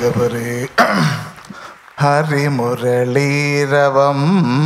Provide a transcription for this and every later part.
ഗൗരി ഹരിമുരളീരവം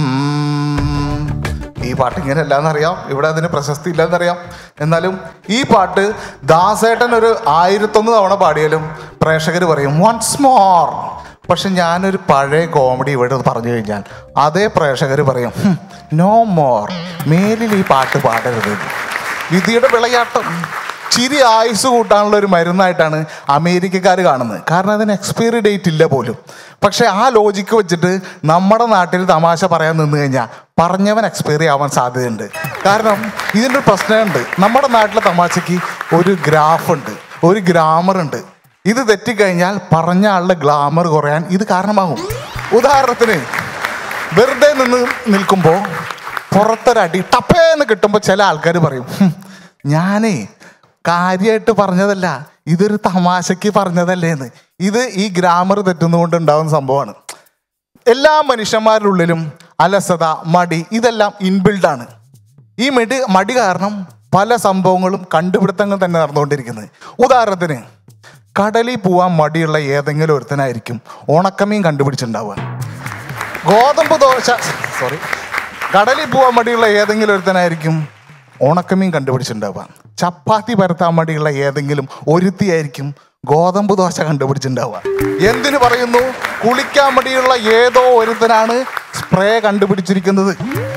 ഈ പാട്ട് ഇങ്ങനെ അല്ലാന്നറിയാം ഇവിടെ അതിന് പ്രശസ്തി ഇല്ലെന്നറിയാം എന്നാലും ഈ പാട്ട് ദാസേട്ടൻ ഒരു ആയിരത്തൊന്ന് തവണ പാടിയാലും പ്രേക്ഷകർ പറയും വൺസ് മോർ പക്ഷെ ഞാനൊരു പഴയ കോമഡി ഇവിടെ പറഞ്ഞു കഴിഞ്ഞാൽ അതേ പ്രേക്ഷകർ പറയും നോ മോർ മേലിൽ ഈ പാട്ട് പാടരുത് വിധിയുടെ വിളയാട്ടം ചിരി ആയുസ് കൂട്ടാനുള്ള ഒരു മരുന്നായിട്ടാണ് അമേരിക്കക്കാർ കാണുന്നത് കാരണം അതിന് എക്സ്പയറി ഡേറ്റ് ഇല്ല പോലും പക്ഷെ ആ ലോജിക്ക് വെച്ചിട്ട് നമ്മുടെ നാട്ടിൽ തമാശ പറയാൻ നിന്ന് കഴിഞ്ഞാൽ പറഞ്ഞവൻ എക്സ്പയറി ആവാൻ സാധ്യതയുണ്ട് കാരണം ഇതിൻ്റെ ഒരു പ്രശ്നമുണ്ട് നമ്മുടെ നാട്ടിലെ തമാശയ്ക്ക് ഒരു ഗ്രാഫ് ഉണ്ട് ഒരു ഗ്രാമർ ഉണ്ട് ഇത് തെറ്റിക്കഴിഞ്ഞാൽ പറഞ്ഞ ആളുടെ ഗ്ലാമർ കുറയാൻ ഇത് കാരണമാകും ഉദാഹരണത്തിന് വെറുതെ നിന്ന് നിൽക്കുമ്പോൾ പുറത്തൊരടി ടപ്പേന്ന് കിട്ടുമ്പോൾ ചില ആൾക്കാർ പറയും "ഹും, ഞാനേ കാര്യമായിട്ട് പറഞ്ഞതല്ല ഇതൊരു തമാശയ്ക്ക് പറഞ്ഞതല്ലേ എന്ന് ഇത് ഈ ഗ്രാമർ തെറ്റുന്നതുകൊണ്ട് ഉണ്ടാകുന്ന സംഭവമാണ് എല്ലാ മനുഷ്യന്മാരുടെ ഉള്ളിലും അലസത മടി ഇതെല്ലാം ഇൻബിൽഡ് ആണ് ഈ മടി മടി കാരണം പല സംഭവങ്ങളും കണ്ടുപിടുത്തങ്ങൾ തന്നെ നടന്നുകൊണ്ടിരിക്കുന്നത് ഉദാഹരണത്തിന് കടലിൽ പോവാൻ മടിയുള്ള ഏതെങ്കിലും ഒരുത്തനായിരിക്കും ഉണക്കമീൻ കണ്ടുപിടിച്ചിട്ടുണ്ടാവുക ഗോതമ്പ് ദോശ സോറി കടലിൽ പോവാൻ മടിയുള്ള ഏതെങ്കിലും ഒരുത്തനായിരിക്കും ഉണക്കമീൻ കണ്ടുപിടിച്ചിട്ടുണ്ടാവുക ചപ്പാത്തി പരത്താൻ മടിയുള്ള ഏതെങ്കിലും ഒരുത്തിയായിരിക്കും ഗോതമ്പ് ദോശ കണ്ടുപിടിച്ചിട്ടുണ്ടാവുക എന്തിനു പറയുന്നു കുളിക്കാൻ മടിയുള്ള ഏതോ ഒരുത്തനാണ് സ്പ്രേ കണ്ടുപിടിച്ചിരിക്കുന്നത്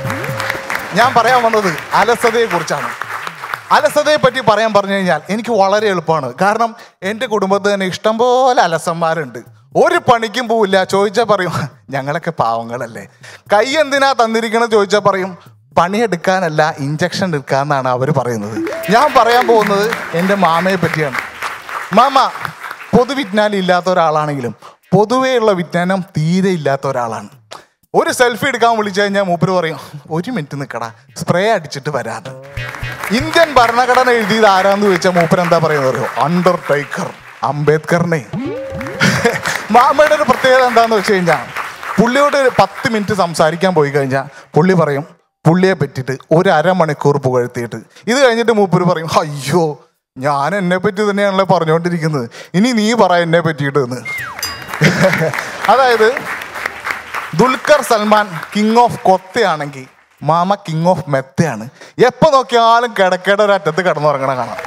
ഞാൻ പറയാൻ വന്നത് അലസതയെ കുറിച്ചാണ് അലസതയെ പറ്റി പറയാൻ പറഞ്ഞു കഴിഞ്ഞാൽ എനിക്ക് വളരെ എളുപ്പമാണ് കാരണം എൻ്റെ കുടുംബത്തിൽ തന്നെ ഇഷ്ടംപോലെ അലസന്മാരുണ്ട് ഒരു പണിക്കും പോവില്ല ചോദിച്ചാൽ പറയും ഞങ്ങളൊക്കെ പാവങ്ങളല്ലേ കൈ എന്തിനാ തന്നിരിക്കണമെന്ന് ചോദിച്ചാൽ പറയും പണിയെടുക്കാനല്ല ഇഞ്ചക്ഷൻ എടുക്കാന്നാണ് അവർ പറയുന്നത് ഞാൻ പറയാൻ പോകുന്നത് എൻ്റെ മാമയെ പറ്റിയാണ് മാമ പൊതുവിജ്ഞാനം ഇല്ലാത്ത ഒരാളാണെങ്കിലും പൊതുവെയുള്ള വിജ്ഞാനം തീരെ ഇല്ലാത്ത ഒരാളാണ് ഒരു സെൽഫി എടുക്കാൻ വിളിച്ചു കഴിഞ്ഞാൽ മൂപ്പര് പറയും ഒരു മിനിറ്റ് നിൽക്കടാ സ്പ്രേ അടിച്ചിട്ട് വരാതെ ഇന്ത്യൻ ഭരണഘടന എഴുതിയത് ആരാന്ന് ചോദിച്ചാൽ മൂപ്പര് എന്താ പറയുന്നത് അറിയോ അണ്ടർടേക്കർ അംബേദ്കറിനെ മാമയുടെ ഒരു പ്രത്യേകത എന്താന്ന് വെച്ച് കഴിഞ്ഞാൽ പുള്ളിയോട് ഒരു പത്ത് മിനിറ്റ് സംസാരിക്കാൻ പോയി കഴിഞ്ഞാൽ പുള്ളി പറയും പുള്ളിയെ പറ്റിയിട്ട് ഒരു അരമണിക്കൂർ പുകഴ്ത്തിയിട്ട് ഇത് കഴിഞ്ഞിട്ട് മൂപ്പര് പറയും അയ്യോ ഞാൻ എന്നെ പറ്റി തന്നെയാണല്ലോ പറഞ്ഞുകൊണ്ടിരിക്കുന്നത് ഇനി നീ പറ എന്നെ പറ്റിയിട്ട് എന്ന് അതായത് ദുൽഖർ സൽമാൻ കിങ് ഓഫ് കൊത്തയാണെങ്കിൽ മാമ കിങ് ഓഫ് മെത്തയാണ് എപ്പോ നോക്കിയാലും കിടക്കേടെ ഒരു അറ്റത്ത് കിടന്നുറങ്ങണ കാണാം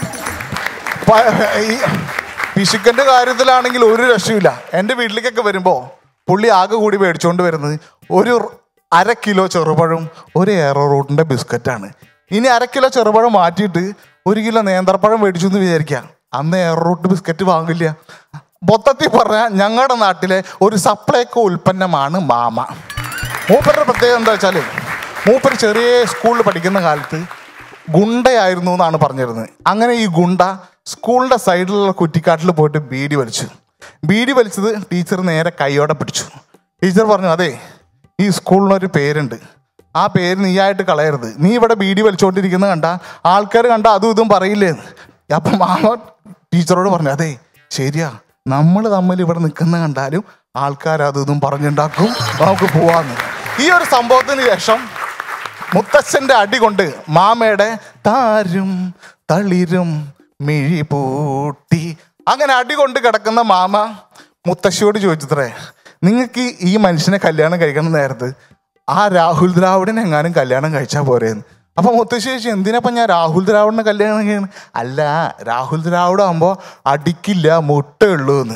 പ- ഈ പിശുക്കന്റെ കാര്യത്തിലാണെങ്കിൽ ഒരു രക്ഷയില്ല എൻ്റെ വീട്ടിലേക്കൊക്കെ വരുമ്പോൾ പുള്ളി ആകെ കൂടി മേടിച്ചുകൊണ്ട് വരുന്നത് ഒരു അര കിലോ ചെറുപഴം ഒരു എയറോ റൂട്ടിൻ്റെ ബിസ്ക്കറ്റാണ് ഇനി അര കിലോ ചെറുപഴം മാറ്റിയിട്ട് ഒരു കിലോ നേന്ത്രപ്പഴം മേടിച്ചു എന്ന് വിചാരിക്കാം അന്ന് എയറോ റൂട്ട് ബിസ്ക്കറ്റ് വാങ്ങില്ല മൊത്തത്തിൽ പറഞ്ഞാൽ ഞങ്ങളുടെ നാട്ടിലെ ഒരു സപ്ലൈക്കോ ഉൽപ്പന്നമാണ് മാമ മൂപ്പരുടെ പ്രത്യേകത എന്താ വെച്ചാൽ മൂപ്പർ ചെറിയ സ്കൂളിൽ പഠിക്കുന്ന കാലത്ത് ഗുണ്ടയായിരുന്നു എന്നാണ് പറഞ്ഞിരുന്നത് അങ്ങനെ ഈ ഗുണ്ട സ്കൂളിന്റെ സൈഡിലുള്ള കുറ്റിക്കാട്ടിൽ പോയിട്ട് ബീഡി വലിച്ചു ബീഡി വലിച്ചത് ടീച്ചർ നേരെ കൈയോടെ പിടിച്ചു ടീച്ചർ പറഞ്ഞു അതെ ഈ സ്കൂളിനൊരു പേരുണ്ട് ആ പേര് നീയായിട്ട് കളയരുത് നീ ഇവിടെ ബീഡി വലിച്ചുകൊണ്ടിരിക്കുന്നത് കണ്ട ആൾക്കാർ കണ്ട അതും ഇതും പറയില്ലേ അപ്പം മാമ ടീച്ചറോട് പറഞ്ഞു അതെ ശരിയാ നമ്മൾ തമ്മിൽ ഇവിടെ നിൽക്കുന്ന കണ്ടാലും ആൾക്കാർ അതും ഇതും പറഞ്ഞുണ്ടാക്കും നമുക്ക് പോവാന്ന് ഈ ഒരു സംഭവത്തിന് ശേഷം മുത്തച്ഛന്റെ അടി കൊണ്ട് മാമയുടെ താരും തളിരും മിഴി പൂട്ടി അങ്ങനെ അടി കൊണ്ട് കിടക്കുന്ന മാമ മുത്തശ്ശിയോട് ചോദിച്ചത്രേ നിങ്ങൾക്ക് ഈ മനുഷ്യനെ കല്യാണം കഴിക്കണം നേരത്ത് ആ രാഹുൽ ദ്രാവിഡിനെ എങ്ങാനും കല്യാണം കഴിച്ചാൽ പോരേന്ന് അപ്പൊ മുത്തശ്ശി ചോദിച്ചു എന്തിനപ്പ ഞാൻ രാഹുൽ ദ്രാവിഡിനെ കല്യാണം കഴിക്കണം അല്ല രാഹുൽ ദ്രാവിഡ് ആകുമ്പോൾ അടിക്കില്ല മുട്ടയുള്ളൂ എന്ന്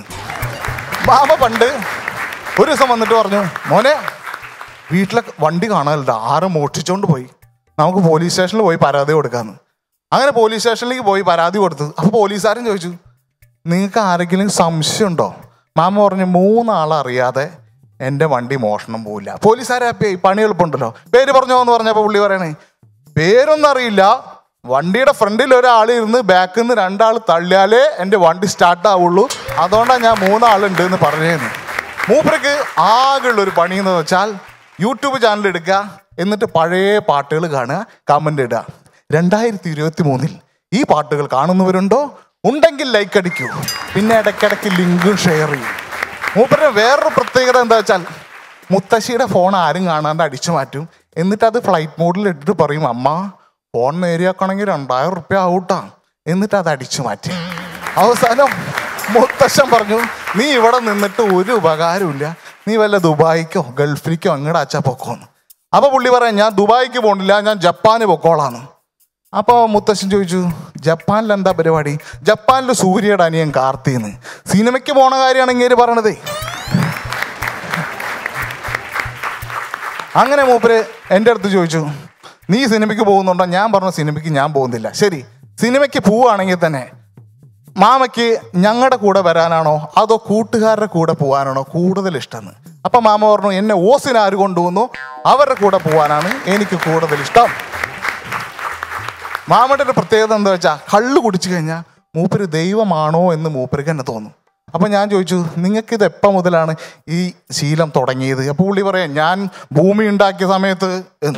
മാമ പണ്ട് ഒരു ദിവസം വന്നിട്ട് പറഞ്ഞു മോനെ വീട്ടിലെ വണ്ടി കാണാനില്ല ആരും മോഷ്ടിച്ചോണ്ട് പോയി നമുക്ക് പോലീസ് സ്റ്റേഷനിൽ പോയി പരാതി കൊടുക്കാന്ന് അങ്ങനെ പോലീസ് സ്റ്റേഷനിലേക്ക് പോയി പരാതി കൊടുത്തു അപ്പോൾ പോലീസുകാരൻ ചോദിച്ചു നിങ്ങൾക്ക് ആരെങ്കിലും സംശയമുണ്ടോ മാമ പറഞ്ഞു മൂന്നാളറിയാതെ എൻ്റെ വണ്ടി മോഷണം പോവില്ല പോലീസുകാരെ ഹാപ്പിയായി പണി എളുപ്പമുണ്ടല്ലോ പേര് പറഞ്ഞോ എന്ന് പറഞ്ഞപ്പോൾ പുള്ളി പറയണേ പേരൊന്നും അറിയില്ല വണ്ടിയുടെ ഫ്രണ്ടിൽ ഒരാൾ ഇരുന്ന് ബാക്കിൽ നിന്ന് രണ്ടാൾ തള്ളിയാലേ എൻ്റെ വണ്ടി സ്റ്റാർട്ട് ആവുള്ളൂ അതുകൊണ്ടാണ് ഞാൻ മൂന്നാളുണ്ട് എന്ന് പറഞ്ഞേന്ന് മൂപ്പർക്ക് ആകെയുള്ള ഒരു പണി എന്ന് വെച്ചാൽ യൂട്യൂബ് ചാനൽ എടുക്കുക എന്നിട്ട് പഴയ പാട്ടുകൾ കാണുക കമൻ്റ് ഇടുക രണ്ടായിരത്തി ഇരുപത്തി മൂന്നിൽ ഈ പാട്ടുകൾ കാണുന്നവരുണ്ടോ ഉണ്ടെങ്കിൽ ലൈക്ക് അടിക്കൂ പിന്നെ ഇടയ്ക്കിടയ്ക്ക് ലിങ്കും ഷെയർ ചെയ്യും മൂപ്പരുടെ വേറൊരു പ്രത്യേകത എന്താ വെച്ചാൽ മുത്തശ്ശിയുടെ ഫോൺ ആരും കാണാണ്ട് അടിച്ചു മാറ്റും എന്നിട്ട് അത് ഫ്ലൈറ്റ് മോഡിൽ ഇട്ടിട്ട് പറയും അമ്മ ഫോൺ നേരിയാക്കണമെങ്കിൽ രണ്ടായിരം റുപ്യ ആവൂട്ടാ എന്നിട്ട് അത് അടിച്ചു മാറ്റി അവസാനം മുത്തശ്ശൻ പറഞ്ഞു നീ ഇവിടെ നിന്നിട്ട് ഒരു ഉപകാരമില്ല നീ വല്ല ദുബായിക്കോ ഗൾഫിലേക്കോ അങ്ങോട്ട് അച്ഛാ പൊക്കോന്ന് അപ്പൊ പുള്ളി പറയാം ഞാൻ ദുബായിക്ക് പോണില്ല ഞാൻ ജപ്പാന് പൊക്കോളാന്ന് അപ്പോൾ മുത്തശ്ശൻ ചോദിച്ചു ജപ്പാനിൽ എന്താ പരിപാടി ജപ്പാനിൽ സൂര്യയുടെ അനിയൻ കാർത്തിന്ന് സിനിമയ്ക്ക് പോണ കാര്യമാണ് ഇങ്ങനെ പറയണതേ അങ്ങനെ മൂപ്പര് എൻ്റെ അടുത്ത് ചോദിച്ചു നീ സിനിമയ്ക്ക് പോകുന്നുണ്ടോ ഞാൻ പറഞ്ഞു സിനിമയ്ക്ക് ഞാൻ പോകുന്നില്ല ശരി സിനിമയ്ക്ക് പോവുകയാണെങ്കിൽ തന്നെ മാമയ്ക്ക് ഞങ്ങളുടെ കൂടെ വരാനാണോ അതോ കൂട്ടുകാരുടെ കൂടെ പോകാനാണോ കൂടുതൽ ഇഷ്ടം അപ്പം മാമ പറഞ്ഞു എന്നെ ഓസിന് ആര് കൊണ്ടുവന്നു അവരുടെ കൂടെ പോകാനാണ് എനിക്ക് കൂടുതൽ ഇഷ്ടം മാമയുടെ ഒരു പ്രത്യേകത എന്താ വെച്ചാൽ കള്ള് കുടിച്ചു കഴിഞ്ഞാൽ മൂപ്പര് ദൈവമാണോ എന്ന് മൂപ്പർക്ക് തന്നെ തോന്നും അപ്പം ഞാൻ ചോദിച്ചു നിങ്ങൾക്ക് ഇത് എപ്പം മുതലാണ് ഈ ശീലം തുടങ്ങിയത് അപ്പോൾ പുള്ളി പറയാം ഞാൻ ഭൂമി ഉണ്ടാക്കിയ സമയത്ത് എന്ന്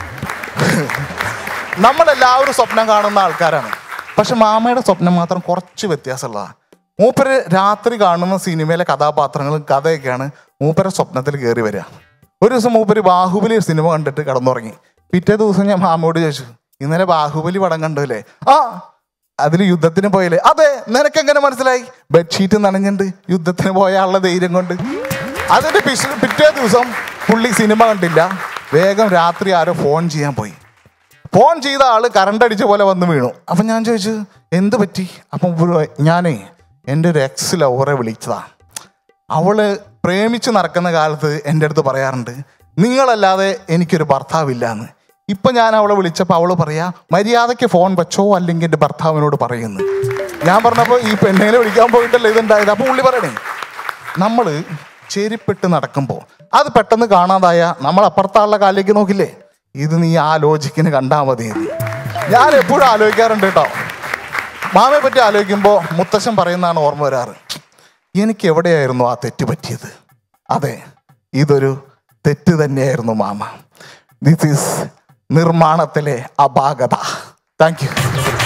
നമ്മളെല്ലാവരും സ്വപ്നം കാണുന്ന ആൾക്കാരാണ് പക്ഷെ മാമയുടെ സ്വപ്നം മാത്രം കുറച്ച് വ്യത്യാസമുള്ളതാണ് മൂപ്പര് രാത്രി കാണുന്ന സിനിമയിലെ കഥാപാത്രങ്ങളും കഥയൊക്കെയാണ് മൂപ്പരെ സ്വപ്നത്തിൽ കയറി വരിക ഒരു ദിവസം മൂപ്പര് ബാഹുബലി സിനിമ കണ്ടിട്ട് കിടന്നുറങ്ങി പിറ്റേ ദിവസം ഞാൻ മാമയോട് ചോദിച്ചു ഇന്നലെ ബാഹുബലി പടം കണ്ടല്ലേ ആ അതിൽ യുദ്ധത്തിന് പോയല്ലേ അതെ നിനക്ക് എങ്ങനെ മനസ്സിലായി ബെഡ്ഷീറ്റ് നനഞ്ഞിട്ടുണ്ട് യുദ്ധത്തിന് പോയ ആളുടെ ധൈര്യം കൊണ്ട് അതിന്റെ പിശ്- പിറ്റേ ദിവസം പുള്ളി സിനിമ കണ്ടില്ല വേഗം രാത്രി ആരോ ഫോൺ ചെയ്യാൻ പോയി ഫോൺ ചെയ്ത ആള് കറണ്ട് അടിച്ച പോലെ വന്ന് വീണു അപ്പം ഞാൻ ചോദിച്ചു എന്ത് പറ്റി അപ്പം പുള്ളി ഞാനേ എൻ്റെ ഒരു എക്സ് ലവറെ വിളിച്ചതാ അവള് പ്രേമിച്ച് നടക്കുന്ന കാലത്ത് എൻ്റെ അടുത്ത് പറയാറുണ്ട് നിങ്ങളല്ലാതെ എനിക്കൊരു ഭർത്താവില്ല എന്ന് ഇപ്പൊ ഞാൻ അവളെ വിളിച്ചപ്പോൾ അവള് പറയാ മര്യാദയ്ക്ക് ഫോൺ വെച്ചോ അല്ലെങ്കിൽ എൻ്റെ ഭർത്താവിനോട് പറയുന്നു ഞാൻ പറഞ്ഞപ്പോൾ ഈ പെണ്ണിനെ വിളിക്കാൻ പോയിട്ടല്ലേ ഇതുണ്ടായത് അപ്പോൾ പുള്ളി പറയണേ നമ്മൾ ചെരിപ്പിട്ട് നടക്കുമ്പോൾ അത് പെട്ടെന്ന് കാണാതായ നമ്മൾ അപ്പുറത്താളുടെ കാലിലേക്ക് നോക്കില്ലേ ഇത് നീ ആ ലോജിക്കിന് കണ്ടാ മതി എന്ന്. ഞാൻ എപ്പോഴും ആലോചിക്കാറുണ്ട് കേട്ടോ മാമയെ പറ്റി ആലോചിക്കുമ്പോൾ മുത്തശ്ശൻ പറയുന്നതാണ് ഓർമ്മ വരാറ് എനിക്ക് എവിടെയായിരുന്നു ആ തെറ്റ് പറ്റിയത് അതെ ഇതൊരു തെറ്റ് തന്നെയായിരുന്നു മാമ ദിസ് ഈസ് നിർമ്മാണത്തിലെ അപാകത താങ്ക് യു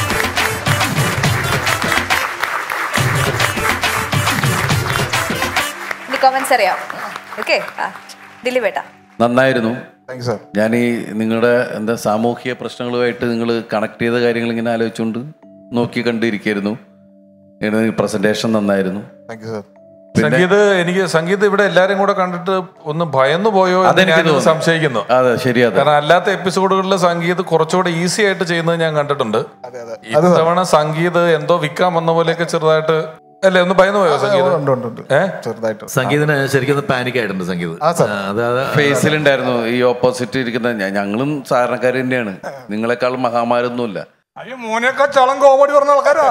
ഇനി കമന്റ്സ് അറിയാം ഓക്കെ ആ ദിലീപ് ഏട്ടാ നന്നായിരുന്നു താങ്ക് യു സാർ ഞാൻ ഈ നിങ്ങളുടെ എന്താ സാമൂഹിക പ്രശ്നങ്ങളുമായിട്ട് നിങ്ങൾ കണക്ട് ചെയ്ത കാര്യങ്ങൾ ഇങ്ങനെ ആലോചിച്ചുകൊണ്ട് നോക്കി കണ്ടിരിക്കായിരുന്നു പ്രസന്റേഷൻ നന്നായിരുന്നു താങ്ക് യു സാർ സംഗീത് എനിക്ക് സംഗീത് ഇവിടെ എല്ലാരും കൂടെ കണ്ടിട്ട് ഒന്ന് ഭയന്നു പോയോ എന്ന് അതെനിക്ക് ഞാൻ തോന്നുന്നു. സംശയിക്കുന്നു അതെ ശരി അതെ കാരണം അല്ലാത്ത എപ്പിസോഡുകളിൽ സംഗീത് കുറച്ചുകൂടെ ഈസി ആയിട്ട് ചെയ്യുന്നത് ഞാൻ കണ്ടിട്ടുണ്ട് അതെ അതെ ഇത്തവണ സംഗീത് എന്തോ വിൽക്കാൻ വന്ന പോലെയൊക്കെ ചെറുതായിട്ട് അല്ലേ ഒന്ന് ഭയന്നു പോയോ സംഗീത് ഉണ്ട് ഉണ്ട് ഉണ്ട് ഏ? ചെറുതായിട്ട് സംഗീതത്തിന് ശരിക്കും പാനിക് ആയിട്ടുണ്ട് സംഗീത് ആ, സർ. ആ, അത് അത് ഫേസിലുണ്ടായിരുന്നു ഈ ഓപ്പോസിറ്റ് ഇരിക്കുന്ന ഞ- ഞങ്ങളും സാധാരണക്കാർ തന്നെയാണ് നിങ്ങളെക്കാളും മഹാമാരൊന്നുമില്ല അയ്യോ മോനേക്കാ ചളം കോമഡി പറഞ്ഞ ആൾക്കാരാ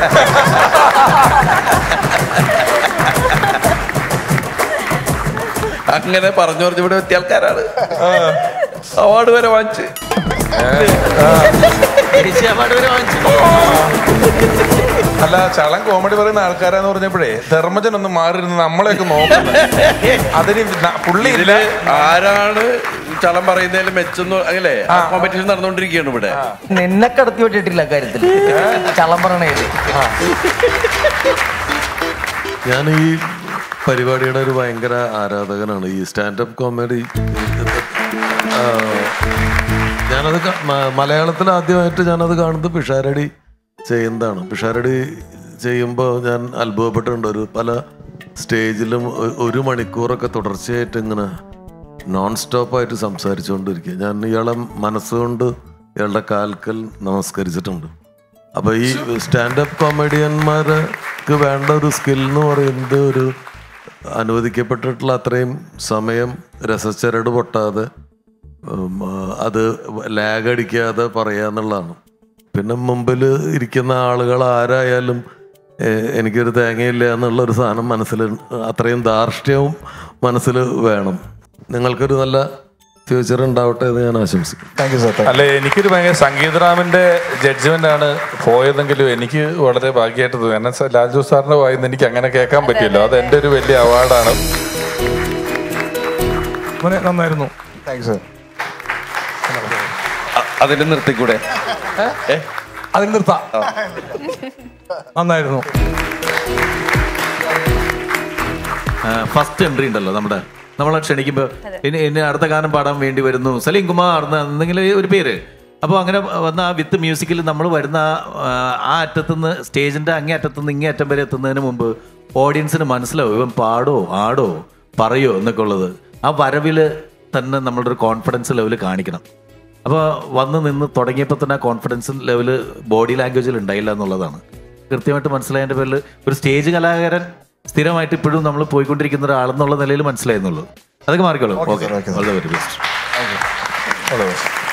അങ്ങനെ പറഞ്ഞു പറഞ്ഞു ഇവിടെ എത്തിയ ആൾക്കാരാണ് അവാർഡ് വരെ വാങ്ങിച്ച് ദേശീയ അവാർഡ് വരെ വാങ്ങിച്ചു അല്ല ചളം കോമഡി പറയുന്ന ആൾക്കാരാന്ന് പറഞ്ഞപ്പോഴേ ധർമ്മജൻ ഒന്ന് മാറിയിരുന്ന് നമ്മളെയൊക്കെ നോക്കുന്നത് അതിന് ന- പുള്ളി ഇല്ല ഇതില് ആരാണ് ചളം പറയുന്നതിൽ മെച്ചെന്ന് അല്ലേ കോമ്പറ്റീഷൻ നടന്നുകൊണ്ടിരിക്കുകയാണ് ഇവിടെ നിന്നെ കടത്തി വിട്ടിട്ടില്ല കാര്യത്തിൽ ചള്ളം പറയണേല് ഞാൻ ഈ പരിപാടിയുടെ ഒരു ഭയങ്കര ആരാധകനാണ് ഈ സ്റ്റാൻഡപ്പ് കോമഡി ഞാനത് ക- മ- മലയാളത്തിൽ ആദ്യമായിട്ട് ഞാനത് കാണുന്നത് പിഷാരടി ചെയ്യുന്നതാണ് പിഷാരടി ചെയ്യുമ്പോൾ ഞാൻ അത്ഭുതപ്പെട്ടിട്ടുണ്ട് ഒരു പല സ്റ്റേജിലും ഒ- ഒരു മണിക്കൂറൊക്കെ തുടർച്ചയായിട്ട് ഇങ്ങനെ നോൺ സ്റ്റോപ്പായിട്ട് സംസാരിച്ചുകൊണ്ടിരിക്കുക ഞാൻ ഇയാളെ മനസ്സുകൊണ്ട് ഇയാളുടെ കാൽക്കൽ നമസ്കരിച്ചിട്ടുണ്ട് അപ്പൊ ഈ സ്റ്റാൻഡപ്പ് കോമഡിയന്മാർക്ക് വേണ്ട ഒരു സ്കിൽ എന്ന് പറയുന്നത് ഒരു അനുവദിക്കപ്പെട്ടിട്ടുള്ള അത്രയും സമയം രസച്ചരട് പൊട്ടാതെ ഉം, ആ, അത് ലാഗ് അടിക്കാതെ പറയുക എന്നുള്ളതാണ് പിന്നെ മുമ്പിൽ ഇരിക്കുന്ന ആളുകൾ ആരായാലും ഏഹ്, എനിക്കൊരു തേങ്ങയില്ല എന്നുള്ള ഒരു സാധനം മനസ്സിൽ അത്രയും ധാർഷ്ട്യവും മനസ്സിൽ വേണം നിങ്ങൾക്കൊരു നല്ല ഫ്യൂച്ചർ ഉണ്ടാവട്ടെ എന്ന് ഞാൻ ആശംസിക്കുന്നു താങ്ക് യു സാർ അല്ലെ എനിക്കൊരു ഭയങ്കര സംഗീതറാമിന്റെ ജഡ്ജ്മെന്റ് ആണ് പോയതെങ്കിലും എനിക്ക് വളരെ ഭാഗ്യമായിട്ട് തോന്നി കാരണം സ- ലാൽജു സാറിന്റെ വായിന്ന് എനിക്ക് അങ്ങനെ കേൾക്കാൻ പറ്റിയല്ലോ അത് എന്റെ ഒരു വലിയ അവാർഡാണ് മോനെ നന്നായിരുന്നു താങ്ക് യു സാർ അ- അതിന് നിർത്തിക്കൂടെ ഏ? അതിൽ നിർത്താം നന്നായിരുന്നു ഫസ്റ്റ് എൻട്രി ഉണ്ടല്ലോ നമ്മുടെ നമ്മളെ ക്ഷണിക്കുമ്പോൾ ഇനി ഇനി അടുത്ത ഗാനം പാടാൻ വേണ്ടി വരുന്നു സലീം കുമാർ എന്ന എന്തെങ്കിലും ഒരു പേര് അപ്പോൾ അങ്ങനെ വന്ന ആ വിത്ത് മ്യൂസിക്കിൽ നമ്മൾ വരുന്ന ആ- ആ അറ്റത്തുനിന്ന് സ്റ്റേജിന്റെ അങ്ങേ അറ്റത്തുനിന്ന് ഇങ്ങേ അറ്റം വരെ എത്തുന്നതിന് മുമ്പ് ഓഡിയൻസിന് മനസ്സിലാവും ഇവൻ പാടോ ആടോ പറയോ എന്നൊക്കെ ഉള്ളത് ആ വരവിൽ തന്നെ നമ്മളുടെ ഒരു കോൺഫിഡൻസ് ലെവൽ കാണിക്കണം അപ്പോൾ വന്ന് നിന്ന് തുടങ്ങിയപ്പോൾ തന്നെ ആ കോൺഫിഡൻസ് ലെവൽ ബോഡി ലാംഗ്വേജിൽ ഉണ്ടായില്ല എന്നുള്ളതാണ് കൃത്യമായിട്ട് മനസ്സിലായതിൻ്റെ പേരിൽ ഒരു സ്റ്റേജ് കലാകാരൻ സ്ഥിരമായിട്ട് ഇപ്പോഴും നമ്മൾ പോയിക്കൊണ്ടിരിക്കുന്ന ഒരാളെന്നുള്ള നിലയിൽ മനസ്സിലായെന്നുള്ളൂ അതൊക്കെ മാറിക്കോളൂ okay all the very best വളരെ